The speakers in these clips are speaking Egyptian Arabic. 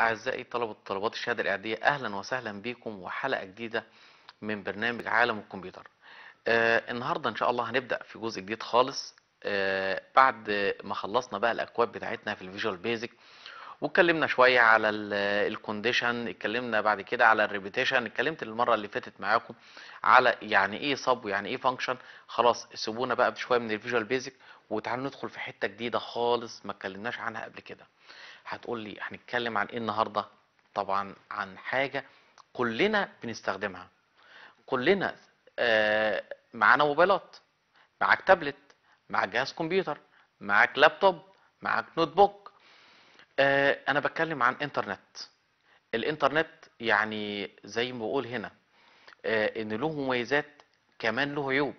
أعزائي طلبة طلبات الشهادة الإعدادية أهلا وسهلا بكم وحلقة جديدة من برنامج عالم الكمبيوتر آه النهاردة إن شاء الله هنبدأ في جزء جديد خالص آه بعد ما خلصنا بقى الأكواد بتاعتنا في الفيجوال بيزك واتكلمنا شوية على الكونديشن اتكلمنا بعد كده على الريبيتيشن اتكلمت المرة اللي فاتت معاكم على يعني ايه سب ويعني ايه فانكشن خلاص سيبونا بقى بشوية من الفيجوال بيزك وتعالوا ندخل في حتة جديدة خالص ما اتكلمناش عنها قبل كده هتقول لي هنتكلم عن ايه النهارده طبعا عن حاجه كلنا بنستخدمها كلنا آه معانا موبايلات معاك تابلت معاك جهاز كمبيوتر معاك لابتوب معاك نوت بوك آه انا بتكلم عن انترنت الانترنت يعني زي ما بقول هنا آه ان له مميزات كمان له عيوب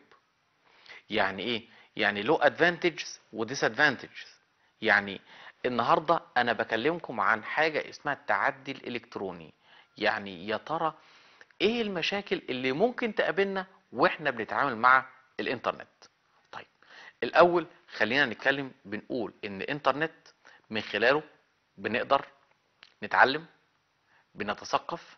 يعني ايه يعني له ادفانتجز وديس ادفانتجز يعني النهارده انا بكلمكم عن حاجه اسمها التعدي الالكتروني يعني يا ترى ايه المشاكل اللي ممكن تقابلنا واحنا بنتعامل مع الانترنت طيب الاول خلينا نتكلم بنقول ان الانترنت من خلاله بنقدر نتعلم بنتثقف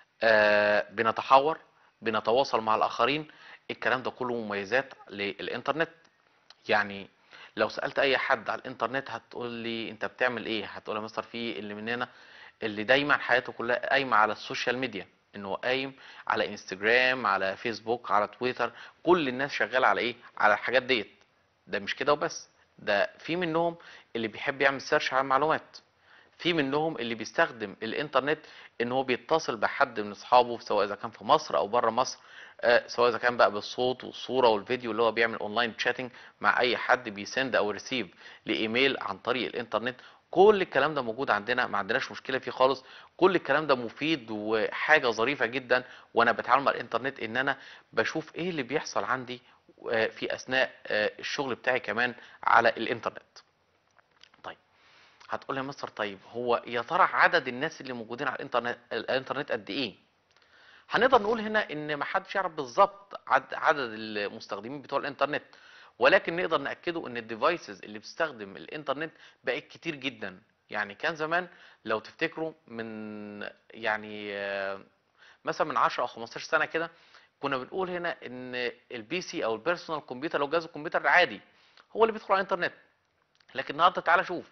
آه بنتحاور بنتواصل مع الاخرين الكلام ده كله مميزات للانترنت يعني لو سالت اي حد على الانترنت هتقول لي انت بتعمل ايه هتقول يا مستر في اللي مننا اللي دايما حياته كلها قايمه على السوشيال ميديا انه قايم على انستجرام على فيسبوك على تويتر كل الناس شغاله على ايه على الحاجات ديت ده مش كده وبس ده في منهم اللي بيحب يعمل سيرش على المعلومات في منهم اللي بيستخدم الانترنت ان هو بيتصل بحد من اصحابه سواء اذا كان في مصر او بره مصر آه سواء اذا كان بقى بالصوت والصوره والفيديو اللي هو بيعمل اونلاين تشاتنج مع اي حد بيسند او ريسيف لايميل عن طريق الانترنت كل الكلام ده موجود عندنا ما عندناش مشكله فيه خالص كل الكلام ده مفيد وحاجه ظريفه جدا وانا بتعامل مع الانترنت ان انا بشوف ايه اللي بيحصل عندي في اثناء الشغل بتاعي كمان على الانترنت طيب هتقول لي يا مستر طيب هو يا ترى عدد الناس اللي موجودين على الانترنت الانترنت قد ايه هنقدر نقول هنا ان ما حدش يعرف بالظبط عدد المستخدمين بتوع الانترنت ولكن نقدر ناكده ان الديفايسز اللي بتستخدم الانترنت بقت كتير جدا يعني كان زمان لو تفتكروا من يعني مثلا من 10 او 15 سنه كده كنا بنقول هنا ان البي سي او البيرسونال كمبيوتر لو جهاز الكمبيوتر العادي هو اللي بيدخل على الانترنت لكن النهارده تعالى شوف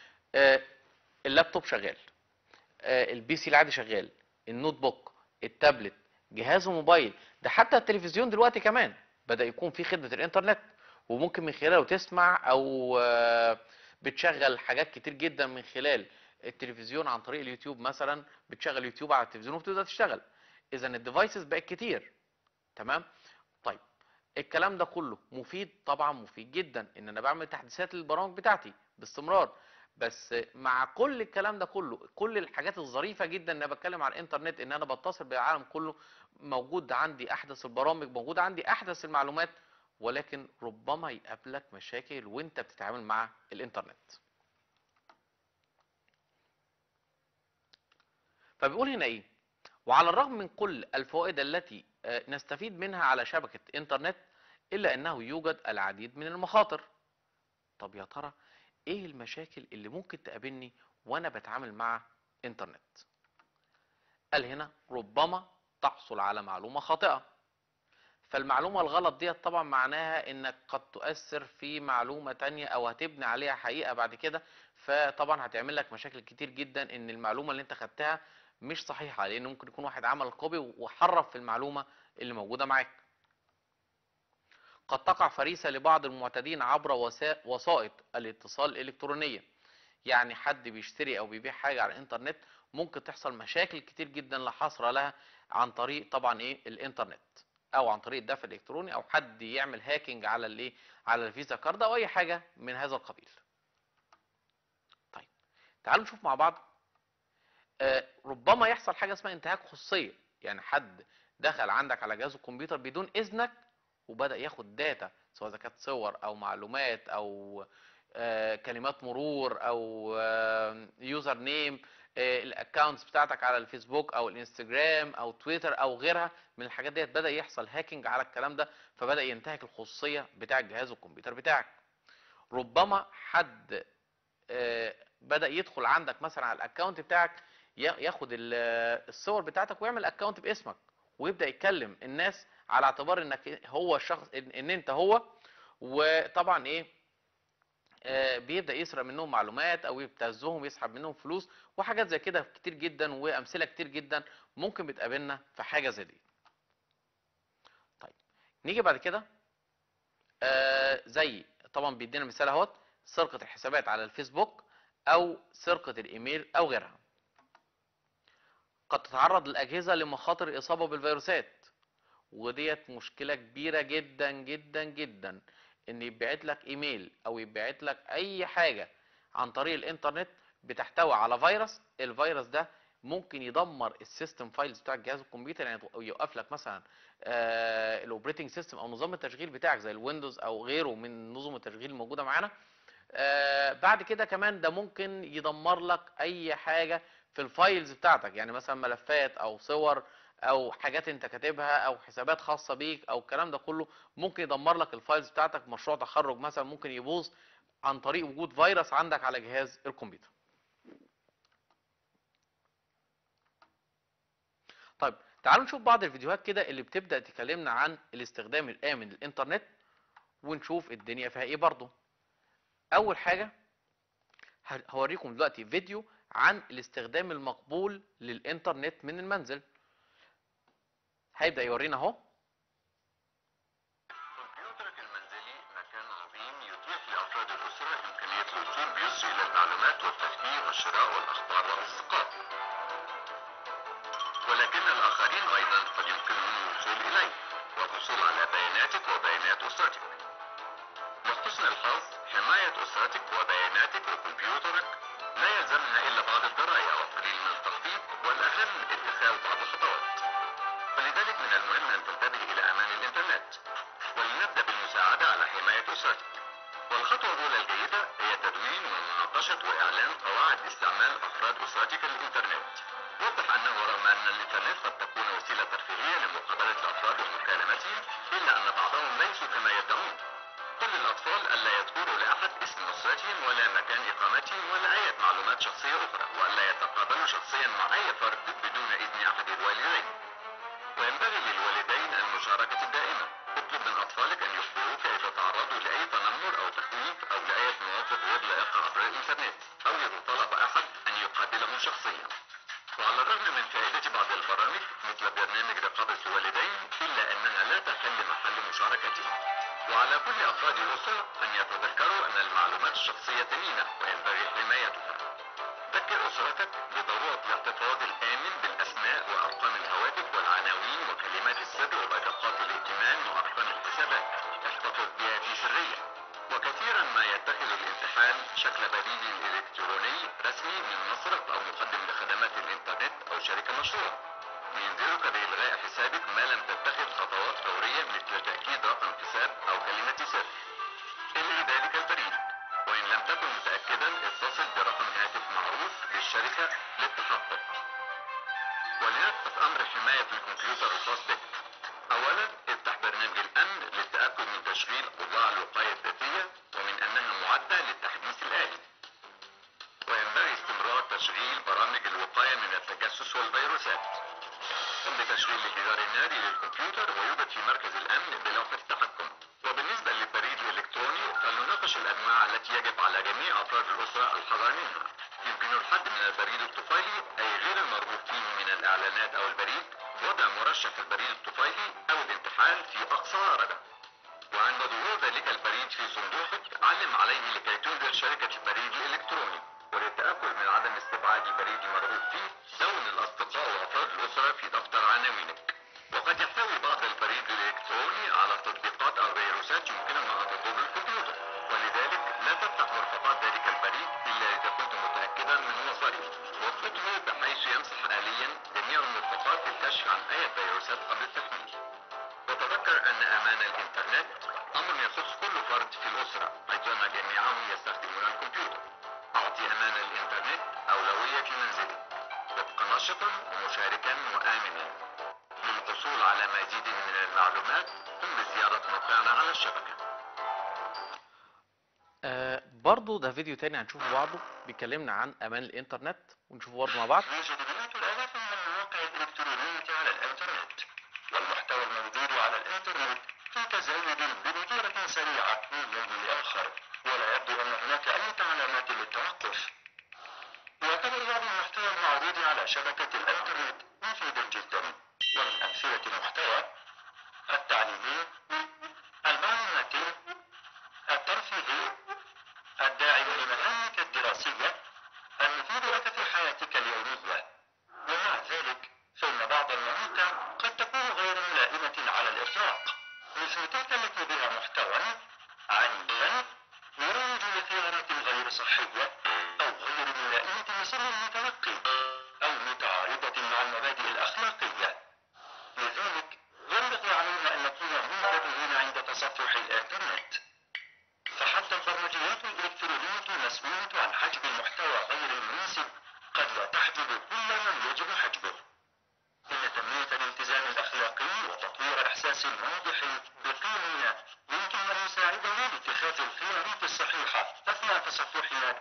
اللابتوب شغال البي سي العادي شغال النوت بوك التابلت جهاز الموبايل ده حتى التلفزيون دلوقتي كمان بدا يكون في خدمه الانترنت وممكن من خلاله تسمع او بتشغل حاجات كتير جدا من خلال التلفزيون عن طريق اليوتيوب مثلا بتشغل يوتيوب على التلفزيون وبتبدا تشتغل اذا الديفايسز بقت كتير تمام طيب الكلام ده كله مفيد طبعا مفيد جدا ان انا بعمل تحديثات للبرامج بتاعتي باستمرار بس مع كل الكلام ده كله كل الحاجات الظريفه جدا ان انا بتكلم على الانترنت ان انا بتصل بالعالم كله موجود عندي احدث البرامج موجود عندي احدث المعلومات ولكن ربما يقابلك مشاكل وانت بتتعامل مع الانترنت فبيقول هنا ايه وعلى الرغم من كل الفوائد التي نستفيد منها على شبكة انترنت الا انه يوجد العديد من المخاطر طب يا ترى ايه المشاكل اللي ممكن تقابلني وانا بتعامل مع انترنت قال هنا ربما تحصل على معلومة خاطئة فالمعلومة الغلط ديت طبعا معناها انك قد تؤثر في معلومة تانية او هتبني عليها حقيقة بعد كده فطبعا هتعمل لك مشاكل كتير جدا ان المعلومة اللي انت خدتها مش صحيحة لان ممكن يكون واحد عمل كوبي وحرف في المعلومة اللي موجودة معاك قد تقع فريسة لبعض المعتدين عبر وسائط الاتصال الالكترونية يعني حد بيشتري او بيبيع حاجة على الانترنت ممكن تحصل مشاكل كتير جدا لا حصر لها عن طريق طبعا ايه الانترنت او عن طريق الدفع الالكتروني او حد يعمل هاكينج على الايه على الفيزا كارد او اي حاجه من هذا القبيل طيب تعالوا نشوف مع بعض آه ربما يحصل حاجه اسمها انتهاك خصوصيه يعني حد دخل عندك على جهاز الكمبيوتر بدون اذنك وبدا ياخد داتا سواء اذا كانت صور او معلومات او آه كلمات مرور او آه يوزر نيم الاكونتس بتاعتك على الفيسبوك او الانستجرام او تويتر او غيرها من الحاجات ديت بدا يحصل هاكينج على الكلام ده فبدا ينتهك الخصوصيه بتاع جهاز الكمبيوتر بتاعك ربما حد آه، بدا يدخل عندك مثلا على الاكونت بتاعك يا- ياخد ال- الصور بتاعتك ويعمل اكونت باسمك ويبدا يتكلم الناس على اعتبار انك هو الشخص ان, إن انت هو وطبعا ايه آه، بيبدا يسرق منهم معلومات او يبتزهم يسحب منهم فلوس وحاجات زي كده كتير جدا وامثله كتير جدا ممكن بتقابلنا في حاجه زي دي طيب نيجي بعد كده آه، زي طبعا بيدينا مثال اهوت سرقه الحسابات على الفيسبوك او سرقه الايميل او غيرها قد تتعرض الاجهزه لمخاطر الاصابه بالفيروسات وديت مشكله كبيره جدا جدا جدا ان يبعت لك ايميل او يبعت لك اي حاجه عن طريق الانترنت بتحتوي على فيروس الفيروس ده ممكن يدمر السيستم فايلز بتاع جهاز الكمبيوتر يعني يوقف لك مثلا الاوبريتنج سيستم او نظام التشغيل بتاعك زي الويندوز او غيره من نظم التشغيل الموجوده معانا آه، بعد كده كمان ده ممكن يدمر لك اي حاجه في الفايلز بتاعتك يعني مثلا ملفات او صور او حاجات انت كاتبها او حسابات خاصه بيك او الكلام ده كله ممكن يدمر لك الفايلز بتاعتك مشروع تخرج مثلا ممكن يبوظ عن طريق وجود فيروس عندك على جهاز الكمبيوتر طيب تعالوا نشوف بعض الفيديوهات كده اللي بتبدأ تكلمنا عن الاستخدام الآمن للإنترنت ونشوف الدنيا فيها ايه برضه أول حاجة ه- هوريكم دلوقتي فيديو عن الاستخدام المقبول للإنترنت من المنزل هيبدأ يورينا اهو كمبيوترك المنزلي مكان عظيم يتيح لأفراد الأسرة إمكانية الوصول بيسر إلى المعلومات والتثمين والشراء والأخبار والأصدقاء. ولكن الآخرين أيضا قد يمكنهم الوصول إليه والحصول على بياناتك وبيانات أسرتك. لحسن الحظ حماية أسرتك وبياناتك وكمبيوترك لا يلزمها إلا بعض الدراية والقليل من التخطيط والأهم اتخاذ بعض الخطوات. فلذلك من المهم أن تنتبه إلى أمان الإنترنت ولنبدأ بالمساعدة على حماية أسرتك والخطوة الأولى الجيدة هي تدوين ومناقشة وإعلان قواعد استعمال أفراد أسرتك للإنترنت وضح أنه رغم أن الإنترنت قد تكون وسيلة ترفيهية لمقابلة الأفراد ومكالمتهم إلا أن بعضهم ليسوا كما يدعون قل للأطفال ألا يذكروا لأحد اسم أسرتهم ولا مكان إقامتهم ولا أي معلومات شخصية أخرى وألا يتقابلوا شخصيا مع أي فرد بدون إذن أحد الوالدين وينبغي للوالدين المشاركة الدائمة اطلب من أطفالك أن يخبروك إذا تعرضوا لأي تنمر أو تخويف أو لأي مواقف غير لائقة عبر الإنترنت أو إذا طلب أحد أن يقابلهم شخصيا وعلى الرغم من فائدة بعض البرامج مثل برنامج رقابة الوالدين إلا أنها لا تحل محل مشاركتهم وعلى كل أفراد الأسرة أن يتذكروا أن المعلومات الشخصية ثمينة وينبغي حمايتها ذكر أسرتك بضرورة الاحتفاظ الآمن بالأسماء وأرقام الهواتف والعناوين وكلمات السر وبطاقات الائتمان وأرقام الحسابات احتفظ بها في سرية وكثيرا ما يتخذ الانتحال شكل بريد إلكتروني رسمي من مصرف أو مقدم لخدمات الإنترنت أو شركة مشهورة وينذرك بإلغاء حسابك ما لم تتخذ خطوات فورية مثل تأكيد رقم حساب أو كلمة سر إلغي ذلك البريد وإن لم تكن متأكدا اتصل برقم هاتف معروف للشركة للتحقق ولنبحث أمر حماية الكمبيوتر الخاص بك أولا افتح برنامج الأمن للتأكد من تشغيل أوضاع الوقاية الذاتية ومن أنها معدة للتحديث الآلي وينبغي استمرار تشغيل برامج الوقاية من التجسس والفيروسات قم بتشغيل الجدار الناري للكمبيوتر ويوجد في مركز الأمن بلوحة التحكم وبالنسبة للبريد الإلكتروني فلنناقش الأنواع التي يجب على جميع أفراد الأسرة الحذر منها يمكن الحد من البريد الطفيلي أي غير المرغوب فيه من الإعلانات أو البريد وضع مرشح البريد الطفيلي أو الانتحال في أقصى درجة وعند ظهور ذلك البريد في صندوقك علم عليه لكي تنذر شركة البريد الإلكتروني وللتأكد من عدم استبعاد البريد المرغوب فيه دون الأصدقاء وأفراد الأسرة في دفتر عناوينك وقد يحتوي بعض البريد الإلكتروني على تطبيقات أو فيروسات يمكنها أن تضر الكمبيوتر ولذلك لا تفتح مرفقات ذلك البريد إلا إذا كنت متأكدا من مصدره واضبطه بحيث يمسح آليا جميع المرفقات للكشف عن أي فيروسات قبل التحميل وتذكر أن أمان الإنترنت أمر يخص كل فرد في الأسرة حيث أن جميعهم يستخدمون الكمبيوتر أعطي أمان الإنترنت أولوية في منزلك ابق نشطا ومشاركا وآمنا للحصول على مزيد من المعلومات قم بزيارة موقعنا على الشبكة آه، برضو ده فيديو تاني هنشوفه بعضه بيكلمنا عن امان الانترنت ونشوفه برضه مع بعض يوجد مئات الآلاف من المواقع الإلكترونية على الإنترنت والمحتوى الموجود على الإنترنت في تزايد بنتيرة سريعة من يوم لآخر ولا يبدو أن هناك أي علامات للتوقف يعتبر بعض المحتوى المعروض على شبكة الإنترنت مفيدا جدا ومن أمثلة المحتوى التعليمي المعلوماتي الترفيهي الداعم لمهامك الدراسية المفيد لك في حياتك اليومية ومع ذلك فإن بعض المواقع قد تكون غير ملائمة على الإطلاق مثل تلك التي بها محتوى عنيفا يروج لخيارات غير صحية أو غير ملائمة لسن المتلقي أو متعارضة مع المبادئ الأخلاقية لذلك ينبغي علينا أن نكون منتبهين عند تصفح الإنترنت فحتى البرمجيات الإلكترونية المسؤولة عن حجب المحتوى غير المناسب قد لا تحجب كل من يجب حجبه إن تنمية الالتزام الأخلاقي وتطوير إحساس واضح بقيمنا يمكن أن يساعدنا لاتخاذ الخيارات الصحيحة أثناء تصفحنا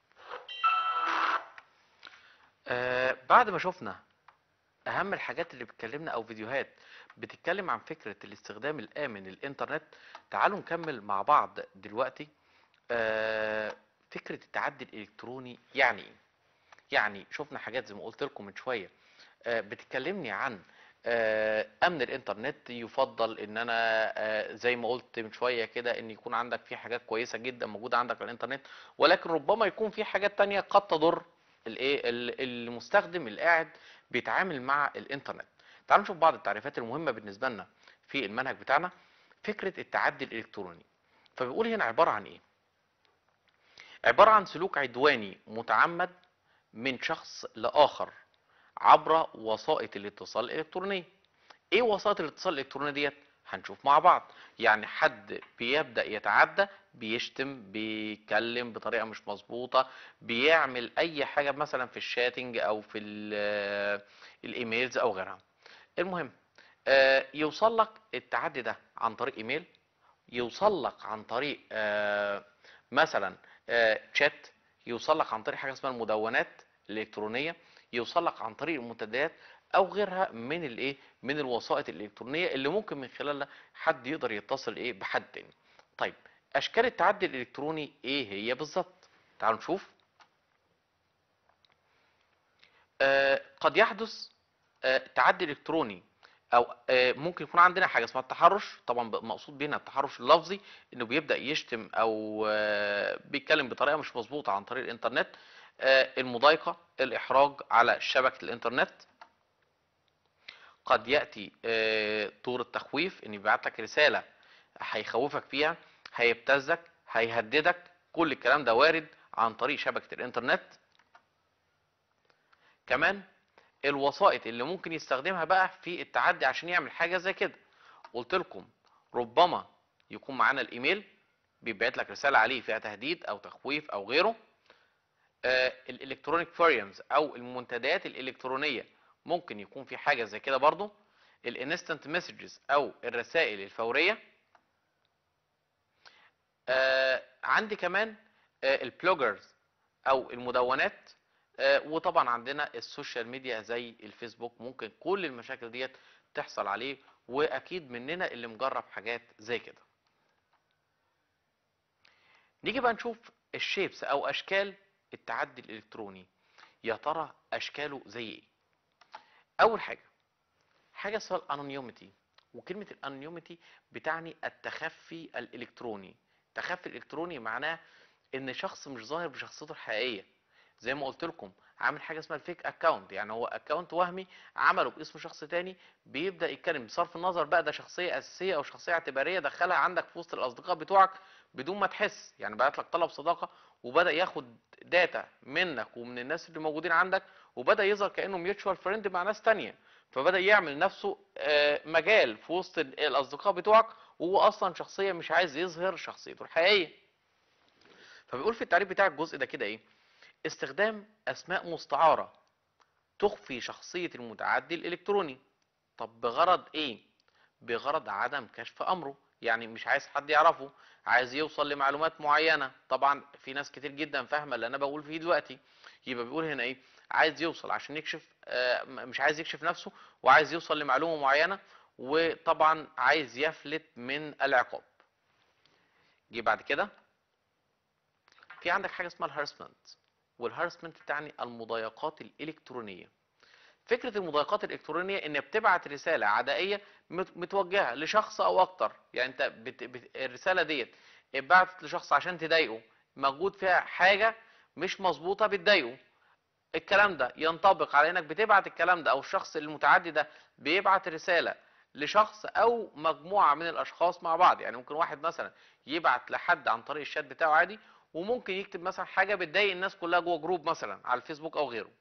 آه بعد ما شفنا اهم الحاجات اللي بتكلمنا او فيديوهات بتتكلم عن فكرة الاستخدام الامن للانترنت تعالوا نكمل مع بعض دلوقتي آه فكرة التعدي الالكتروني يعني ايه يعني شفنا حاجات زي ما قلت لكم من شوية آه بتكلمني عن آه امن الانترنت يفضل ان انا آه زي ما قلت من شوية كده ان يكون عندك في حاجات كويسة جدا موجودة عندك على الانترنت ولكن ربما يكون في حاجات تانية قد تضر الايه ال- المستخدم اللي قاعد بيتعامل مع الانترنت تعالوا نشوف بعض التعريفات المهمة بالنسبة لنا في المنهج بتاعنا فكرة التعدي الالكتروني فبيقول هنا عبارة عن ايه عبارة عن سلوك عدواني متعمد من شخص لآخر عبر وسائط الاتصال الإلكترونية ايه وسائط الاتصال الإلكترونية ديت هنشوف مع بعض يعني حد بيبدأ يتعدى بيشتم بيتكلم بطريقة مش مظبوطة بيعمل اي حاجة مثلا في الشاتنج او في ال- الايميلز او غيرها المهم آه، يوصل لك التعدي ده عن طريق ايميل يوصل لك عن طريق آه، مثلا آه، شات يوصل لك عن طريق حاجه اسمها المدونات الالكترونيه يوصل لك عن طريق المنتديات او غيرها من الايه من الوسائط الالكترونيه اللي ممكن من خلالها حد يقدر يتصل ايه بحد تاني طيب اشكال التعدي الالكتروني ايه هي بالظبط تعالوا نشوف آه، قد يحدث آه، تعدي الكتروني او آه، ممكن يكون عندنا حاجه اسمها التحرش طبعا ب- مقصود بينا التحرش اللفظي انه بيبدا يشتم او آه، بيتكلم بطريقه مش مظبوطه عن طريق الانترنت آه، المضايقه الاحراج على شبكه الانترنت قد ياتي آه، طور التخويف ان يبعت لك رساله هيخوفك فيها هيبتزك هيهددك كل الكلام ده وارد عن طريق شبكه الانترنت كمان الوسائط اللي ممكن يستخدمها بقى في التعدي عشان يعمل حاجه زي كده قلت لكم ربما يكون معانا الايميل بيبعت لك رساله عليه فيها تهديد او تخويف او غيره آه الالكترونيك فوريومز او المنتديات الالكترونيه ممكن يكون في حاجه زي كده برضو الانستنت مسجز او الرسائل الفوريه آه عندي كمان آه البلوجرز او المدونات آه، وطبعا عندنا السوشيال ميديا زي الفيسبوك ممكن كل المشاكل ديت تحصل عليه واكيد مننا اللي مجرب حاجات زي كده نيجي بقى نشوف الشيبس او اشكال التعدي الالكتروني يا ترى اشكاله زي ايه اول حاجه حاجه اسمها الانونيوميتي وكلمه الانونيوميتي بتعني التخفي الالكتروني التخفي الالكتروني معناه ان شخص مش ظاهر بشخصيته الحقيقيه زي ما قلت لكم عامل حاجه اسمها الفيك اكاونت يعني هو اكاونت وهمي عمله باسم شخص تاني بيبدا يتكلم بصرف النظر بقى ده شخصيه اساسيه او شخصيه اعتباريه دخلها عندك في وسط الاصدقاء بتوعك بدون ما تحس يعني بعت لك طلب صداقه وبدا ياخد داتا منك ومن الناس اللي موجودين عندك وبدا يظهر كانه ميوتشوال فريند مع ناس تانية فبدا يعمل نفسه آه، مجال في وسط ال- الاصدقاء بتوعك وهو اصلا شخصيه مش عايز يظهر شخصيته الحقيقيه فبيقول في التعريف بتاع الجزء ده كده ايه استخدام اسماء مستعاره تخفي شخصيه المتعدي الالكتروني طب بغرض ايه بغرض عدم كشف امره يعني مش عايز حد يعرفه عايز يوصل لمعلومات معينة طبعا في ناس كتير جدا فاهمة اللي انا بقول فيه دلوقتي يبقى بيقول هنا ايه عايز يوصل عشان يكشف آه، م- مش عايز يكشف نفسه وعايز يوصل لمعلومة معينة وطبعا عايز يفلت من العقاب جه بعد كده في عندك حاجة اسمها الهارسمنت والهارسمنت بتعني المضايقات الإلكترونية فكرة المضايقات الإلكترونية إن بتبعت رسالة عدائية مت- متوجهة لشخص أو أكتر يعني أنت بت... بت... الرسالة ديت اتبعتت لشخص عشان تضايقه موجود فيها حاجة مش مظبوطة بتضايقه الكلام ده ينطبق على انك بتبعت الكلام ده او الشخص المتعدي ده بيبعت رسالة لشخص او مجموعة من الاشخاص مع بعض يعني ممكن واحد مثلا يبعت لحد عن طريق الشات بتاعه عادي وممكن يكتب مثلا حاجة بتضايق الناس كلها جوه جروب مثلا على الفيسبوك او غيره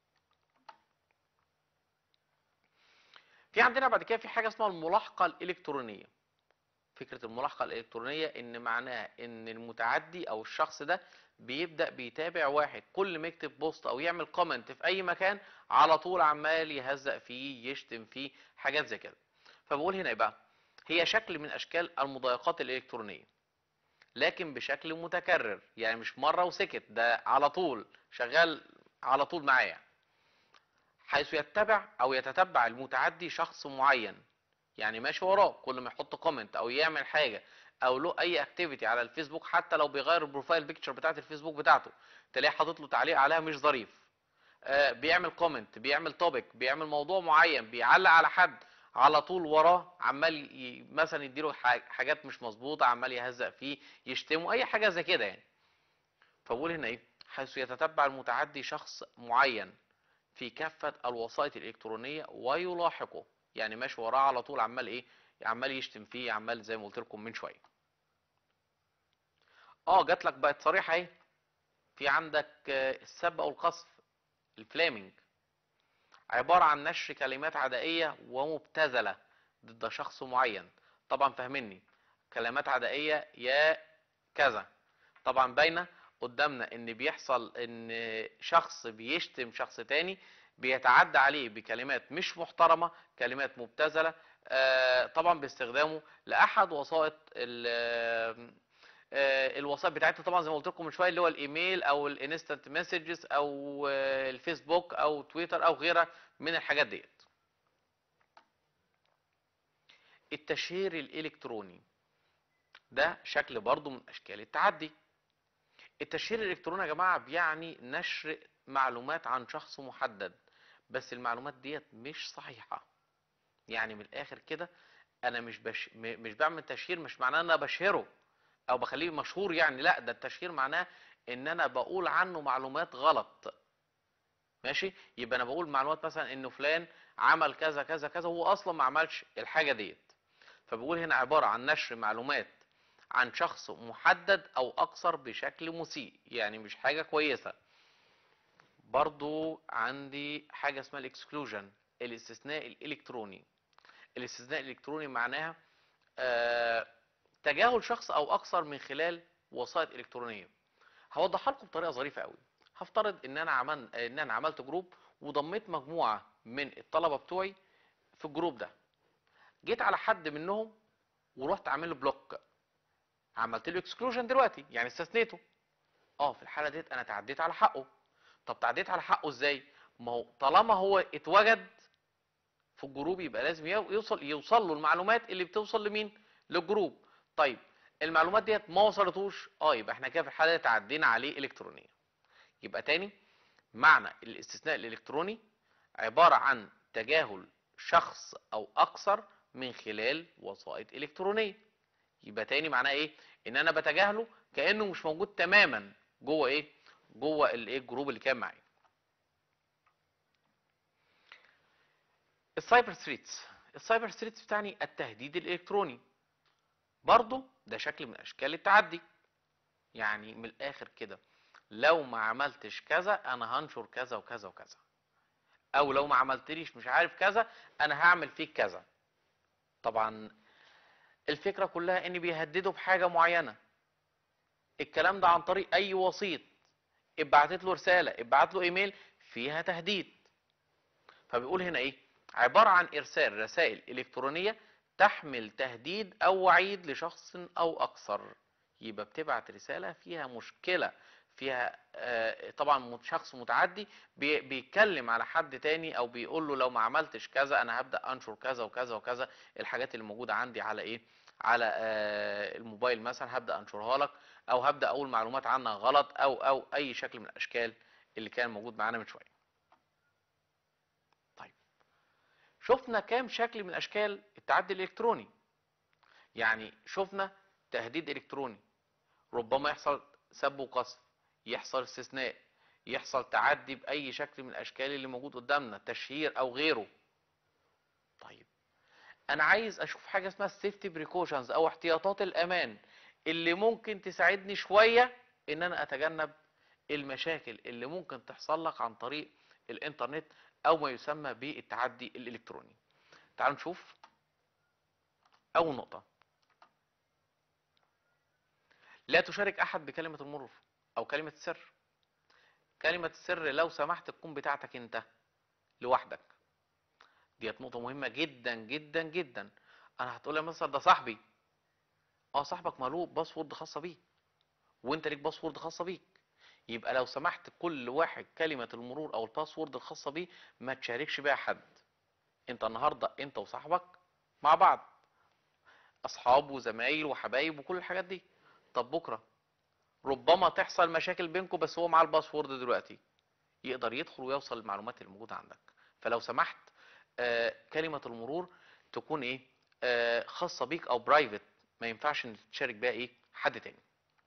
في عندنا بعد كده في حاجة اسمها الملاحقة الإلكترونية فكرة الملاحقة الإلكترونية إن معناها إن المتعدي أو الشخص ده بيبدأ بيتابع واحد كل ما يكتب بوست أو يعمل كومنت في أي مكان على طول عمال يهزق فيه يشتم فيه حاجات زي كده فبقول هنا إيه بقى هي شكل من أشكال المضايقات الإلكترونية لكن بشكل متكرر يعني مش مرة وسكت ده على طول شغال على طول معايا حيث يتبع او يتتبع المتعدي شخص معين يعني ماشي وراه كل ما يحط كومنت او يعمل حاجه او له اي اكتيفيتي على الفيسبوك حتى لو بيغير البروفايل بيكتشر بتاعت الفيسبوك بتاعته تلاقيه حاطط له تعليق عليها مش ظريف آه، بيعمل كومنت بيعمل توبيك بيعمل موضوع معين بيعلق على حد على طول وراه عمال ي... مثلا يديله ح- حاجات مش مظبوطه عمال يهزق فيه يشتمه اي حاجه زي كده يعني فبقول هنا ايه حيث يتتبع المتعدي شخص معين في كافة الوسائط الإلكترونية ويلاحقه يعني ماشي وراه على طول عمال إيه عمال يشتم فيه عمال زي ما قلت لكم من شوية اه جات لك بقت صريحة اهي في عندك آه، السب أو القذف الفلامينج عبارة عن نشر كلمات عدائية ومبتذلة ضد شخص معين طبعا فاهمني كلمات عدائية يا كذا طبعا باينة قدامنا ان بيحصل ان شخص بيشتم شخص تاني بيتعدى عليه بكلمات مش محترمة كلمات مبتذلة آه، طبعا باستخدامه لأحد وسائط ال- آه، الوسائط بتاعتنا طبعا زي ما قلت لكم من شويه اللي هو الايميل او الانستنت مسجز او آه، الفيسبوك او تويتر او غيرها من الحاجات ديت التشهير الالكتروني ده شكل برضو من اشكال التعدي التشهير الالكتروني يا جماعه بيعني نشر معلومات عن شخص محدد بس المعلومات ديت مش صحيحه يعني من الاخر كده انا مش بش... م- مش بعمل تشهير مش معناه ان انا بشهره او بخليه مشهور يعني لا ده التشهير معناه ان انا بقول عنه معلومات غلط ماشي يبقى انا بقول معلومات مثلا انه فلان عمل كذا كذا كذا هو اصلا ما عملش الحاجه ديت فبقول هنا عباره عن نشر معلومات عن شخص محدد او اكثر بشكل مسيء يعني مش حاجه كويسه برضو عندي حاجه اسمها الاكسكلوجن الاستثناء الالكتروني الاستثناء الالكتروني معناها آه تجاهل شخص او اكثر من خلال وسائط الكترونيه هوضحها لكم بطريقه ظريفه قوي هفترض ان انا عمل ان انا عملت جروب وضميت مجموعه من الطلبه بتوعي في الجروب ده جيت على حد منهم ورحت عامل له بلوك عملت له اكسكلوجن دلوقتي يعني استثنيته اه في الحاله ديت انا تعديت على حقه طب تعديت على حقه ازاي ما هو طالما هو اتوجد في الجروب يبقى لازم يو- يوصل يوصل له المعلومات اللي بتوصل لمين للجروب طيب المعلومات ديت ما وصلتوش اه يبقى احنا كده في الحاله دي تعدينا عليه الكترونيا يبقى تاني معنى الاستثناء الالكتروني عباره عن تجاهل شخص او اكثر من خلال وسائط الكترونيه يبقى تاني معناه ايه ان انا بتجاهله كانه مش موجود تماما جوه ايه جوه الايه الجروب اللي كان معايا السايبر ثريتس السايبر ثريتس بتعني التهديد الالكتروني برضه ده شكل من اشكال التعدي يعني من الاخر كده لو ما عملتش كذا انا هنشر كذا وكذا وكذا او لو ما عملتليش مش عارف كذا انا هعمل فيك كذا طبعا الفكرة كلها ان بيهددوا بحاجة معينة الكلام ده عن طريق اي وسيط ابعتت له رسالة ابعت له ايميل فيها تهديد فبيقول هنا ايه عبارة عن ارسال رسائل الكترونية تحمل تهديد او وعيد لشخص او اكثر يبقى بتبعت رسالة فيها مشكلة فيها آه، طبعا مت- شخص متعدي بي- بيتكلم على حد تاني او بيقول له لو ما عملتش كذا انا هبدأ انشر كذا وكذا وكذا الحاجات اللي موجودة عندي على ايه على آه، الموبايل مثلا هبدأ انشرها لك او هبدأ اقول معلومات عنك غلط او او اي شكل من الاشكال اللي كان موجود معانا من شوية طيب شفنا كام شكل من اشكال التعدي الالكتروني يعني شفنا تهديد الكتروني ربما يحصل سب وقذف يحصل استثناء يحصل تعدي باي شكل من الاشكال اللي موجود قدامنا تشهير او غيره طيب انا عايز اشوف حاجه اسمها السيفتي بريكوشنز او احتياطات الامان اللي ممكن تساعدني شويه ان انا اتجنب المشاكل اللي ممكن تحصل لك عن طريق الانترنت او ما يسمى بالتعدي الالكتروني تعالوا نشوف اول نقطه لا تشارك احد بكلمه المرور او كلمه السر كلمه السر لو سمحت تكون بتاعتك انت لوحدك ديت نقطه مهمه جدا جدا جدا انا هتقول لي مثلا ده صاحبي اه صاحبك ماله باسورد خاصه بيه وانت ليك باسورد خاصه بيك يبقى لو سمحت كل واحد كلمه المرور او الباسورد الخاصه بيه ما تشاركش بيها حد انت النهارده انت وصاحبك مع بعض اصحاب وزمايل وحبايب وكل الحاجات دي طب بكره ربما تحصل مشاكل بينكم بس هو معاه الباسورد دلوقتي يقدر يدخل ويوصل للمعلومات اللي موجوده عندك فلو سمحت آه كلمه المرور تكون ايه آه خاصه بيك او برايفت ما ينفعش ان تشارك بيها ايه حد تاني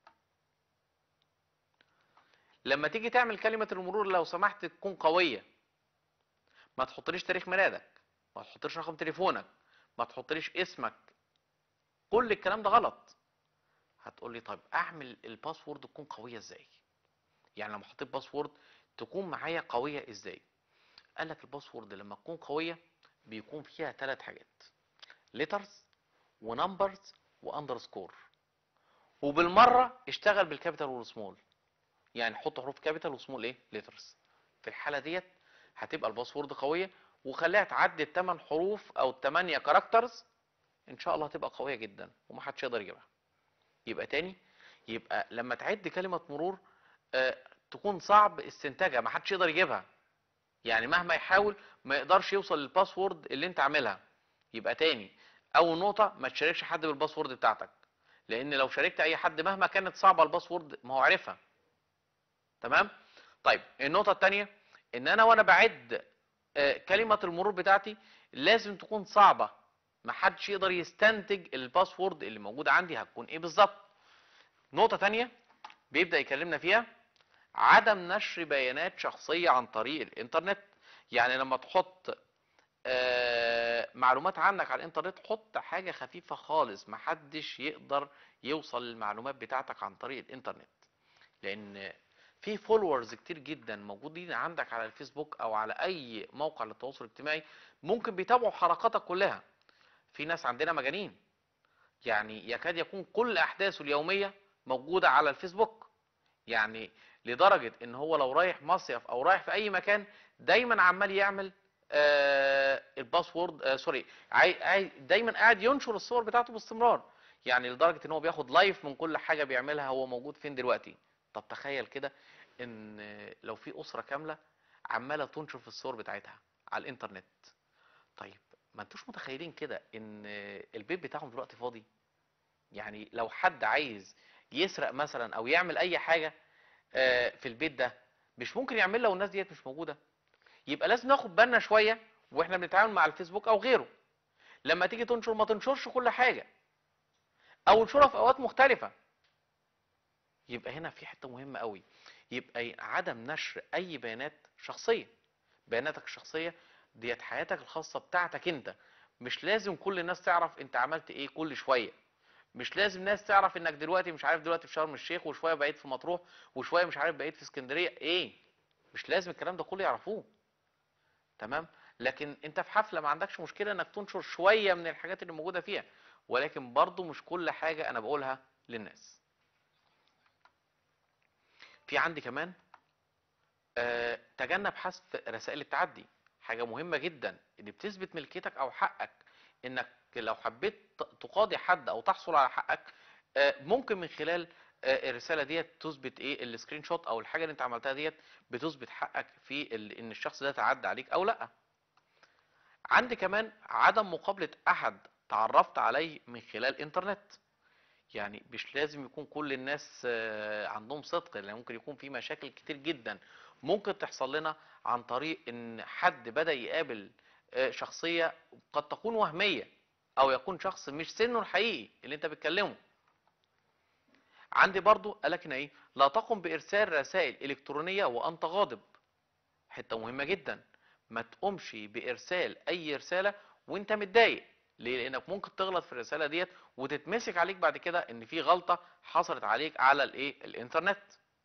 لما تيجي تعمل كلمه المرور لو سمحت تكون قويه ما تحطليش تاريخ ميلادك ما تحطليش رقم تليفونك ما تحطليش اسمك كل الكلام ده غلط هتقول لي طيب اعمل الباسورد تكون قويه ازاي يعني لما حطيت باسورد تكون معايا قويه ازاي قال لك الباسورد لما تكون قويه بيكون فيها ثلاث حاجات ليترز ونمبرز واندرسكور وبالمره اشتغل بالكابيتال والسمول يعني حط حروف كابيتال وسمول ايه ليترز في الحاله ديت هتبقى الباسورد قويه وخليها تعدي الثمان حروف او الثمانيه كاركترز ان شاء الله هتبقى قويه جدا ومحدش يقدر يجيبها يبقى تاني يبقى لما تعد كلمه مرور آه تكون صعب استنتاجها ما حدش يقدر يجيبها يعني مهما يحاول ما يقدرش يوصل للباسورد اللي انت عاملها يبقى تاني اول نقطه ما تشاركش حد بالباسورد بتاعتك لان لو شاركت اي حد مهما كانت صعبه الباسورد ما هو عارفها تمام طيب النقطه الثانيه ان انا وانا بعد آه، كلمه المرور بتاعتي لازم تكون صعبه ما حدش يقدر يستنتج الباسورد اللي موجود عندي هتكون ايه بالظبط نقطه تانية بيبدا يكلمنا فيها عدم نشر بيانات شخصيه عن طريق الانترنت يعني لما تحط آه، معلومات عنك على الانترنت حط حاجه خفيفه خالص ما حدش يقدر يوصل للمعلومات بتاعتك عن طريق الانترنت لان في فولورز كتير جدا موجودين عندك على الفيسبوك او على اي موقع للتواصل الاجتماعي ممكن بيتابعوا حركاتك كلها في ناس عندنا مجانين يعني يكاد يكون كل احداثه اليوميه موجوده على الفيسبوك يعني لدرجه ان هو لو رايح مصيف او رايح في اي مكان دايما عمال يعمل آه الباسورد آه سوري عاي عاي دايما قاعد ينشر الصور بتاعته باستمرار يعني لدرجه ان هو بياخد لايف من كل حاجه بيعملها هو موجود فين دلوقتي طب تخيل كده ان لو في اسره كامله عماله تنشر في الصور بتاعتها على الانترنت طيب ما انتوش متخيلين كده ان البيت بتاعهم دلوقتي فاضي يعني لو حد عايز يسرق مثلا او يعمل اي حاجه آه، في البيت ده مش ممكن يعملها والناس ديت مش موجوده يبقى لازم ناخد بالنا شويه واحنا بنتعامل مع الفيسبوك او غيره لما تيجي تنشر ما تنشرش كل حاجه او انشرها في اوقات مختلفه يبقى هنا في حته مهمه قوي يبقى عدم نشر اي بيانات شخصيه بياناتك الشخصيه ديت حياتك الخاصه بتاعتك انت مش لازم كل الناس تعرف انت عملت ايه كل شويه مش لازم ناس تعرف انك دلوقتي مش عارف دلوقتي في شرم الشيخ وشويه بقيت في مطروح وشويه مش عارف بقيت في اسكندريه ايه مش لازم الكلام ده كله يعرفوه تمام لكن انت في حفله ما عندكش مشكله انك تنشر شويه من الحاجات اللي موجوده فيها ولكن برضو مش كل حاجه انا بقولها للناس في عندي كمان آه، تجنب حذف رسائل التعدي حاجه مهمه جدا اللي بتثبت ملكيتك او حقك انك لو حبيت ت- تقاضي حد او تحصل على حقك آه، ممكن من خلال آه، الرساله ديت تثبت ايه السكرين شوت او الحاجه اللي انت عملتها ديت بتثبت حقك في ال- ان الشخص ده تعدى عليك او لا عندي كمان عدم مقابله احد تعرفت عليه من خلال انترنت يعني مش لازم يكون كل الناس آه، عندهم صدق لان ممكن يكون في مشاكل كتير جدا ممكن تحصل لنا عن طريق ان حد بدأ يقابل آه، شخصية قد تكون وهمية او يكون شخص مش سنه الحقيقي اللي انت بتكلمه عندي برضو قالك هنا ايه لا تقم بارسال رسائل الكترونية وانت غاضب حتة مهمة جدا ما تقومش بارسال اي رسالة وانت متضايق ليه لانك ممكن تغلط في الرسالة ديت وتتمسك عليك بعد كده ان في غلطة حصلت عليك على الايه الانترنت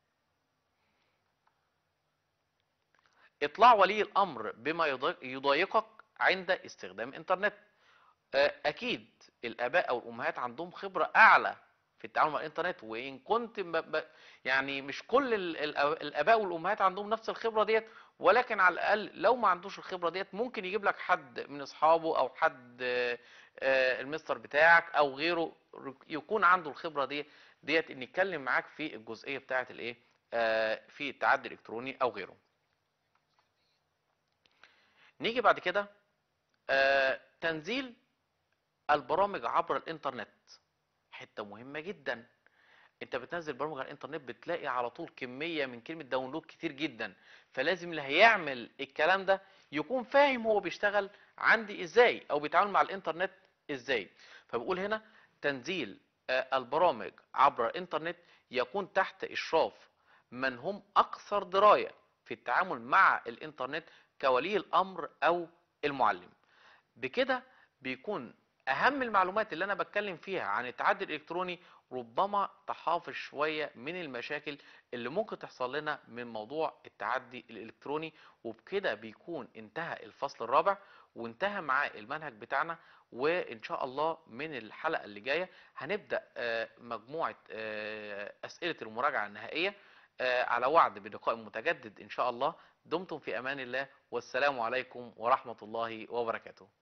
اطلاع ولي الامر بما يضايق- يضايقك عند استخدام انترنت آه، اكيد الاباء او الامهات عندهم خبرة اعلى في التعامل مع الانترنت وان كنت ب... ب... يعني مش كل ال- ال- الاباء والامهات عندهم نفس الخبرة ديت ولكن على الاقل لو ما عندوش الخبرة ديت ممكن يجيب لك حد من اصحابه او حد آه، آه، المستر بتاعك او غيره يكون عنده الخبرة دي ديت ان يتكلم معاك في الجزئية بتاعت الايه آه، في التعدي الالكتروني او غيره نيجي بعد كده آه، تنزيل البرامج عبر الانترنت حتة مهمة جدا انت بتنزل برامج على الانترنت بتلاقي على طول كمية من كلمة داونلود كتير جدا فلازم اللي هيعمل الكلام ده يكون فاهم هو بيشتغل عندي ازاي او بيتعامل مع الانترنت ازاي فبقول هنا تنزيل آه، البرامج عبر الانترنت يكون تحت اشراف من هم اكثر دراية في التعامل مع الانترنت كولي الامر او المعلم بكده بيكون اهم المعلومات اللي انا بتكلم فيها عن التعدي الالكتروني ربما تحافظ شوية من المشاكل اللي ممكن تحصل لنا من موضوع التعدي الالكتروني وبكده بيكون انتهى الفصل الرابع وانتهى معاه المنهج بتاعنا وان شاء الله من الحلقة اللي جاية هنبدأ آه، مجموعة آه، اسئلة المراجعة النهائية آه، على وعد بلقاء متجدد ان شاء الله دمتم في امان الله والسلام عليكم ورحمة الله وبركاته